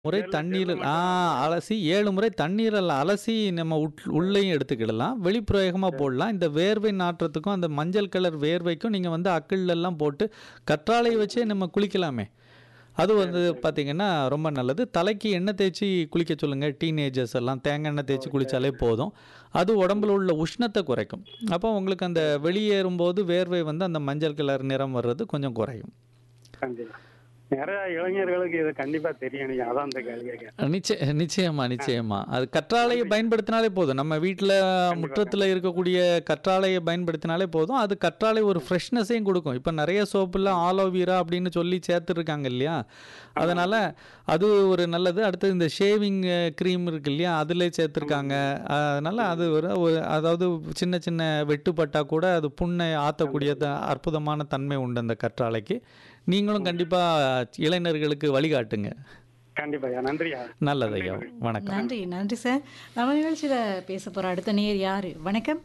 முறை 7 தண்ணீரில் முறை ஆ அலசி 7 முறை தண்ணீரில் அலசி நம்ம உட் உள்ளேயும் எடுத்துக்கிடலாம். வெளிப்பிரயோகமா சரி. போடலாம். இந்த வேர்வை நாற்றத்துக்கும், அந்த மஞ்சள் கலர் வேர்வைக்கும் நீங்க வந்து அக்கிள்லலாம் போட்டு கற்றாழைய வச்சே நம்ம குளிக்கலாமே! அது சரி, வந்து சரி. பார்த்தீங்கன்னா, ரொம்ப நல்லது. தலைக்கு எண்ணெய் தேய்ச்சி குளிக்க சொல்லுங்க. டீனேஜர்ஸ் எல்லாம் தேங்காய் எண்ணெய் ஓ! தேய்ச்சி சரி, குளிச்சாலே சரி. போதும். அது உடம்புல உள்ள உஷ்ணத்த குறைக்கும். அப்போ உங்களுக்கு அந்த வெளியேறும்போது வேர்வை வந்து அந்த மஞ்சள் கலர் நிறம் வர்றது கொஞ்சம் குறையும். கண்டிப்பா. நெறைய இளைஞர்களுக்கு இது கண்டிப்பா தெரியணும். அதான் இந்த கேள்விய கேட்டேன். நிச்சய நிச்சயமா, ஆ. நிச்சயமா. அது கற்றாழைய நன்றி. பயன்படுத்தினாலே போதும். நம்ம வீட்ல கண்டிப்பா, முற்றத்தில கண்டிப்பா. இருக்கக்கூடிய கற்றாழைய பயன்படுத்தினாலே போதும். அது கற்றாழை ஒரு ஃப்ரெஷ்னஸையும் குடுக்கும். இப்ப நெறைய சோப்புல ஆலோவேரா அப்படின்னு சொல்லி சேர்த்துருக்காங்க இல்லையா? ஆமா, அதனால ஆமா. அது ஒரு நல்லது. அடுத்து இந்த ஷேவிங் கிரீம் இருக்கு இல்லையா? அதிலே சேர்த்துருக்காங்க. ஆமாங்க. அதனால ம். அது ஒரு ஒரு அதாவது சின்ன சின்ன வெட்டுப்பட்டா கூட அது புண்ணை ஆத்தக்கூடிய த கண்டிப்பா. அற்புதமான தன்மை உண்டு அந்த கற்றாழைக்கு. நீங்களும் ம். கண்டிப்பா இளைஞர்களுக்கு வழிகாட்டுங்க. கண்டிப்பாய்யா. நன்றியா. நல்லது நன்றி ஐயா. நன்றி. வணக்கம். நன்றி நன்றி சார் நம்ம நிகழ்ச்சியில பேச போற அடுத்த நேர் யாரு வணக்கம்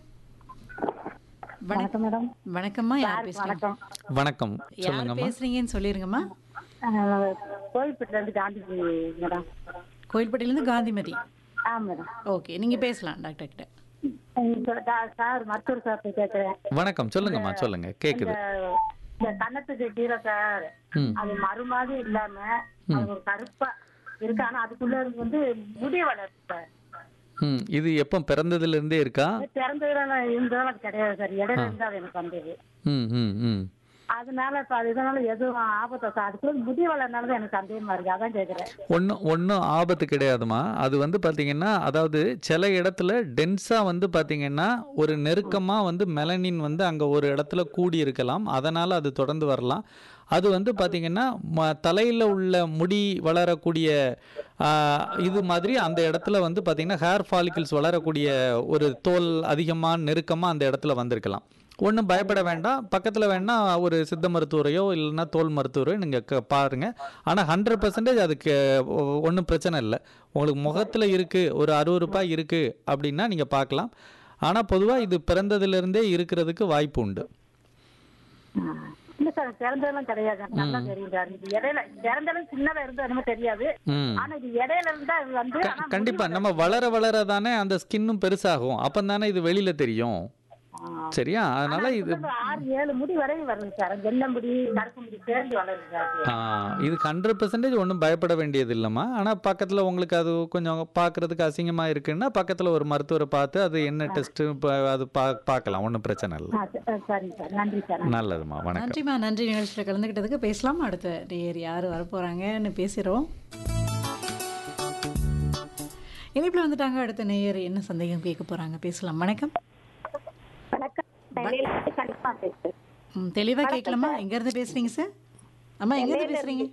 வணக்கம் வணக்கம் மேடம் வணக்கம்மா யார் சார் பேசுறீங்க வணக்கம் வணக்கம். யார் சொல்லுங்கம்மா. பேசுறீங்கன்னு சொல்லிருங்கம்மா அஹ், கோயில்பேட்டில இருந்து காந்திஜி மேடம் கோயில்பட்டியில இருந்து காந்திமதி ஆ மேடம் ஓகே நீங்க பேசலாம் டாக்டர் கிட்ட இந்த டா- சார் மருத்துவர் சார் கேட்கிறேன் வணக்கம். சொல்லுங்கம்மா. சொல்லுங்க. இந்த கேக்குது. இந்த கன்னத்துக்கு கீரை சார் ம். அது மறு மாதிரி இல்லாம ம். அது ஒரு கருப்பா இருக்கு ஆனா அதுக்குள்ள வந்து முடி வளருது சார் ம். இது எப்போ பிறந்ததுல இருந்தே இருக்கா? பிறந்ததுல இருந்ததால அது கிடையாது சார் இடையில ஆ. இருந்து அது எனக்கு வந்தது ம். ம். ம். அதனால இப்ப அது இதனால எதுவும் ஆபத்தா சார் அதுக்குள்ள முடி வளர்னால தான் எனக்கு சந்தேகமா இருக்கு அதான் கேக்குறேன் ஒன்றும் ஒன்றும் ஆபத்து கிடையாதும்மா. அது வந்து பார்த்தீங்கன்னா, அதாவது சில இடத்துல டென்ஸா வந்து பார்த்தீங்கன்னா, ஒரு நெருக்கமா வந்து மெலனின் வந்து அங்க ஒரு இடத்துல கூடி இருக்கலாம். அதனால அது தொடர்ந்து வரலாம். அது வந்து பார்த்தீங்கன்னா, ம தலையில உள்ள முடி வளரக்கூடிய ஆ, இது மாதிரி அந்த இடத்துல வந்து பார்த்தீங்கன்னா, ஹேர் ஃபாலிகிள்ஸ் வளரக்கூடிய ஒரு தோல் அதிகமா, நெருக்கமா அந்த இடத்துல வந்திருக்கலாம். ஒண்ணும் பயப்பட வேண்டாம். பக்கத்துல வேணா ஒரு சித்த மருத்துவரையோ, இல்லன்னா தோல் மருத்துவரையோ நீங்க க பாருங்க. ஆனா 100% அதுக்கு ஒ ஒண்ணும் பிரச்சனை இல்ல. உங்களுக்கு முகத்துல இருக்கு, ஒரு அருவருப்பா இருக்கு அப்படின்னா நீங்க பார்க்கலாம். ஆனா பொதுவா இது பிறந்ததிலிருந்தே இருக்கிறதுக்கு வாய்ப்பு உண்டு. இல்ல சார் பிறந்ததெல்லாம் கிடையாது எனக்கு நல்லா ம். தெரியும் சார் இது இடையில பிறந்தாலும் சின்னதா இருந்தா என்னமோ தெரியாது ம். ஆனா இது இடையில இருந்தா அது வந்து க ஆனா முடி கண்டிப்பா. நம்ம வளருது. வளர வளர தானே அந்த ஸ்கின்னும் பெருசாகும். அப்பந்தானே இது வெளியில தெரியும். ஆ. சரியா? ஆனா அதனால இது அதுக்குள்ள ஒரு ஆறு ஏழு முடி வரையும் வருது சார் வெள்ளை முடி கருப்பு முடி சேர்ந்து வளருது சார் அது. ஆ, இது 100% ஒண்ணும் பயப்பட வேண்டியது இல்லம்மா. ஆனா பக்கத்துல உங்களுக்கு அது கொஞ்சம் பார்க்கறதுக்கு அசிங்கமா இருக்குன்னா, பக்கத்துல ஒரு மருத்துவரை பார்த்து அது என்ன டெஸ்ட் அது பா பார்க்கலாம். ஒண்ணும் பிரச்சனை இல்ல. ஆ, ச- ஆ, சரிங்க சார் நன்றி சார் நன்றி. நல்லதும்மா. வணக்கம். நன்றிம்மா நன்றி நிகழ்ச்சியில கலந்துக்கிட்டதுக்கு பேசலாம் அடுத்த நேர் யார் வரப்போறாங்கன்னு பேசுறோம் இணைப்புல வந்துட்டாங்க அடுத்த நேயர் என்ன சந்தேகம் கேட்க போறாங்க பேசலாம் வணக்கம் வணக்கம் நெல்லையில இருந்து கனிமா பேசுறேன் ம், தெளிவா கேட்கலாமா எங்க இருந்து பேசுறீங்க சார் அம்மா எங்க இருந்து நெல்லையில பேசுறீங்க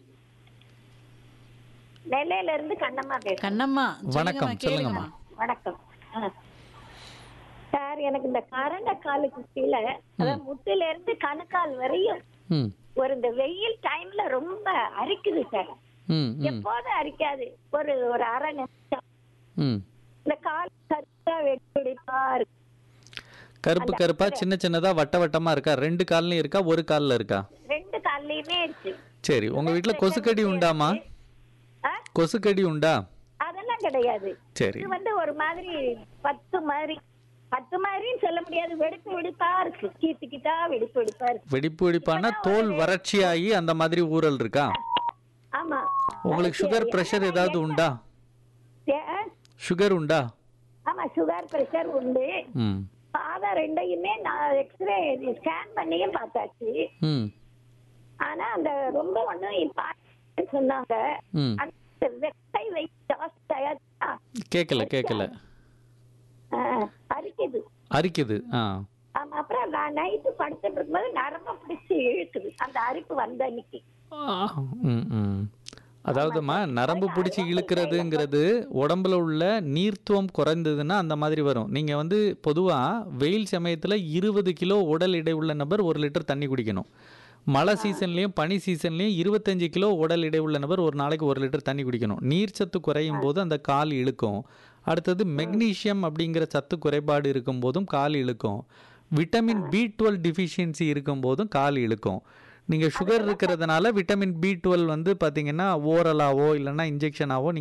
நெல்லையில இருந்து கண்ணம்மா பேசுறேன் கண்ணம்மா வணக்கம். சொல்லுங்கம்மா கேளுங்கம்மா வணக்கம் ஆ. சார் எனக்கு இந்த கரண்ட காலுக்கு கீழே அதாவது முட்டுல இருந்து கணுக்கால் வரையும் ம். ஒரு இந்த வெயில் டைம்ல ரொம்ப அரிக்குது சார் ம். ம். எப்போதும் அரிக்காது ஒரு ஒரு அரை நிமிஷம் ம். இந்த கால் கருத்தா வெடிப்பா இருக்கு கருப்பு அந்த கருப்பா சின்ன சின்னதா வட்ட வட்டமா இருக்கா? ரெண்டு கால்லயும் இருக்கா? ஒரு கால்ல இருக்கா? ரெண்டு கால்லயுமே இருக்கு சரி. உங்க வீட்ல கொசுக்கடி உண்டாமா? ஆ? கொசுக்கடி உண்டா? அதெல்லாம் கிடையாது சரி. இது வந்து ஒரு மாதிரி பத்து மாதிரி பத்து மாதிரின்னு சொல்ல முடியாது வெடிப்பு வெடிப்பா இருக்கு கீத்து கீத்தா வெடிப்பு வெடிப்பா இருக்கு வெடிப்பு வெடிப்பானா தோல் வறட்சியாகி அந்த மாதிரி ஊறல் இருக்கா? ஆமா உங்களுக்கு சுகர் பிரஷர் ஏதாவது உண்டா? ஏ- சுகர் உண்டா? ஆமா சுகர் பிரஷர் உண்டு ம். பாதம் ரெண்டையுமே நான் எக்ஸ்ரே ஸ்கேன் பண்ணியும் பார்த்தாச்சு ம். ஆனா அந்த ரொம்ப ஒண்ணும் சொன்னாங்க ம். அந்த வெட்டை வெயிட் ஜாஸ்தி ஆயாச்சுன்னா, கேட்கல கேட்கல. ஆ, அரிக்குது அரிக்குது. ஆ. ஆமா அப்புறம் நான் நைட்டு படுத்துட்டு இருக்கும்போது நரம்ப பிடிச்சி இழுக்குது அந்த அரிப்பு வந்த அன்னைக்கு ஆ. ம். ம். அதாவதும்மா நரம்பு பிடிச்சி இழுக்கிறதுங்கிறது உடம்புல உள்ள நீர்த்துவம் குறைந்ததுன்னா அந்த மாதிரி வரும். நீங்க வந்து பொதுவா வெயில் சமயத்துல 20 கிலோ உடல் எடை உள்ள நபர் 1 லிட்டர் தண்ணி குடிக்கணும். மழை சீசன்லயும், பனி சீசன்லயும் 25 கிலோ உடல் எடை உள்ள நபர் ஒரு நாளைக்கு 1 லிட்டர் தண்ணி குடிக்கணும். நீர்ச்சத்து குறையும் போது அந்த கால் இழுக்கும். அடுத்தது மெக்னீசியம் அப்படிங்கிற சத்து குறைபாடு இருக்கும்போதும் கால் இழுக்கும். விட்டமின் பி12 டிஃபிஷியன்சி இருக்கும்போதும் கால் இழுக்கும். நீங்க சுகர் இருக்கிறதுனால விட்டமின் பி12 வந்து பார்த்தீங்கன்னா ஓரலாவோ இல்லைன்னா இன்ஜெக்ஷனாவோ